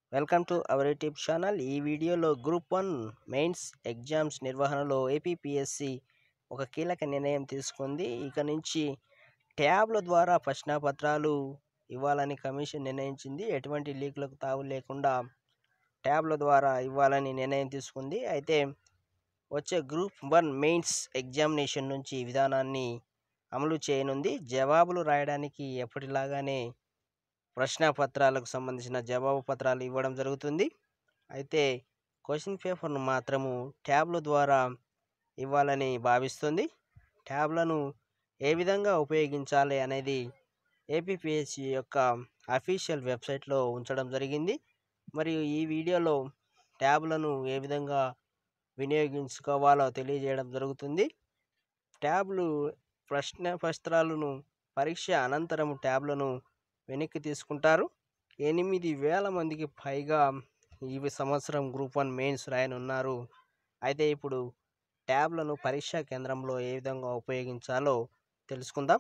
welcome to our YouTube channel ఈ వీడియోలో group one mains exams నిర్వహణలో ఏపీపీఎస్సి ఒక కీలక నిర్ణయం తీసుకుంది ఇక నుంచి ట్యాబ్ల ద్వారా ప్రశ్నపత్రాలు ఇవ్వాలని కమిషన్ నిర్ణయించింది ఎటువంటి లీకులకు తావు లేకుండా ట్యాబ్ల ద్వారా ఇవ్వాలని నిర్ణయం తీసుకుంది అయితే వచ్చే గ్రూప్ వన్ మెయిన్స్ ఎగ్జామినేషన్ నుంచి ఈ విధానాన్ని అమలు చేయనుంది జవాబులు రాయడానికి ఎప్పటిలాగానే ప్రశ్నపత్రాలకు సంబంధించిన జవాబు పత్రాలు ఇవ్వడం జరుగుతుంది అయితే క్వశ్చన్ పేపర్ను మాత్రము ట్యాబ్ల ద్వారా ఇవ్వాలని భావిస్తుంది ట్యాబ్లను ఏ విధంగా ఉపయోగించాలి అనేది ఏపీపీఎస్సి యొక్క అఫీషియల్ వెబ్సైట్లో ఉంచడం జరిగింది మరియు ఈ వీడియోలో ట్యాబ్లను ఏ విధంగా వినియోగించుకోవాలో తెలియజేయడం జరుగుతుంది ట్యాబ్లు ప్రశ్న పత్రాలను పరీక్ష అనంతరం ట్యాబ్లను వెనక్కి తీసుకుంటారు ఎనిమిది వేల మందికి పైగా ఈ సంవత్సరం గ్రూప్ వన్ మెయిన్స్ రాయనున్నారు అయితే ఇప్పుడు ట్యాబ్లను పరీక్షా కేంద్రంలో ఏ విధంగా ఉపయోగించాలో తెలుసుకుందాం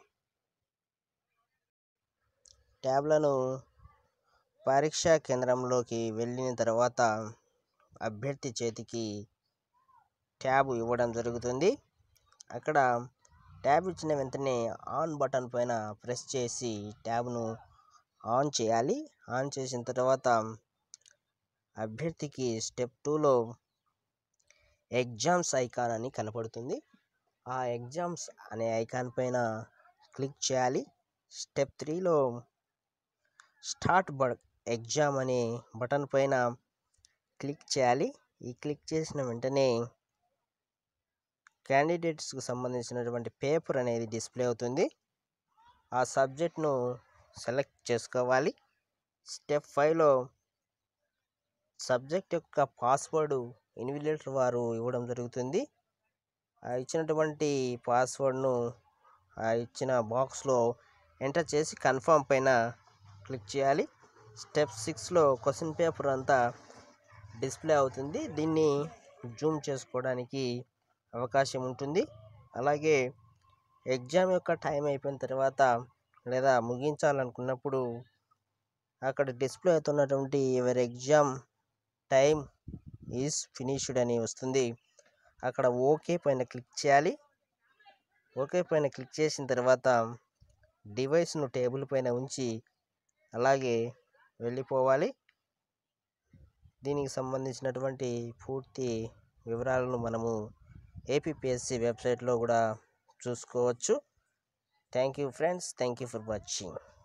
ట్యాబ్లను పరీక్షా కేంద్రంలోకి వెళ్ళిన తర్వాత అభ్యర్థి చేతికి ట్యాబ్ ఇవ్వడం జరుగుతుంది అక్కడ ట్యాబ్ ఇచ్చిన వెంటనే ఆన్ బటన్ పైన ప్రెస్ చేసి ట్యాబ్ను ఆన్ చేయాలి ఆన్ చేసిన తర్వాత అభ్యర్థికి స్టెప్ టూలో ఎగ్జామ్స్ ఐకాన్ అని కనపడుతుంది ఆ ఎగ్జామ్స్ అనే ఐకాన్ పైన క్లిక్ చేయాలి స్టెప్ త్రీలో స్టార్ట్ బ ఎగ్జామ్ అనే బటన్ పైన క్లిక్ చేయాలి ఈ క్లిక్ చేసిన వెంటనే క్యాండిడేట్స్కి సంబంధించినటువంటి పేపర్ అనేది డిస్ప్లే అవుతుంది ఆ సబ్జెక్ట్ను సెలెక్ట్ చేసుకోవాలి స్టెప్ ఫైవ్లో సబ్జెక్ట్ యొక్క పాస్వర్డ్ ఇన్విలేటర్ వారు ఇవ్వడం జరుగుతుంది ఆ ఇచ్చినటువంటి పాస్వర్డ్ను ఆ ఇచ్చిన బాక్స్లో ఎంటర్ చేసి కన్ఫర్మ్ పైన క్లిక్ చేయాలి స్టెప్ సిక్స్లో క్వశ్చన్ పేపర్ అంతా డిస్ప్లే అవుతుంది దీన్ని జూమ్ చేసుకోవడానికి అవకాశం ఉంటుంది అలాగే ఎగ్జామ్ యొక్క టైం అయిపోయిన తర్వాత లేదా ముగించాలనుకున్నప్పుడు అక్కడ డిస్ప్లే అవుతున్నటువంటి ఎవరి ఎగ్జామ్ టైం ఈజ్ ఫినిష్డ్ అని వస్తుంది అక్కడ ఓకే పైన క్లిక్ చేయాలి ఓకే పైన క్లిక్ చేసిన తర్వాత డివైస్ను టేబుల్ పైన ఉంచి అలాగే వెళ్ళిపోవాలి దీనికి సంబంధించినటువంటి పూర్తి వివరాలను మనము ఏపీపీఎస్సి వెబ్సైట్లో కూడా చూసుకోవచ్చు thank you friends thank you for watching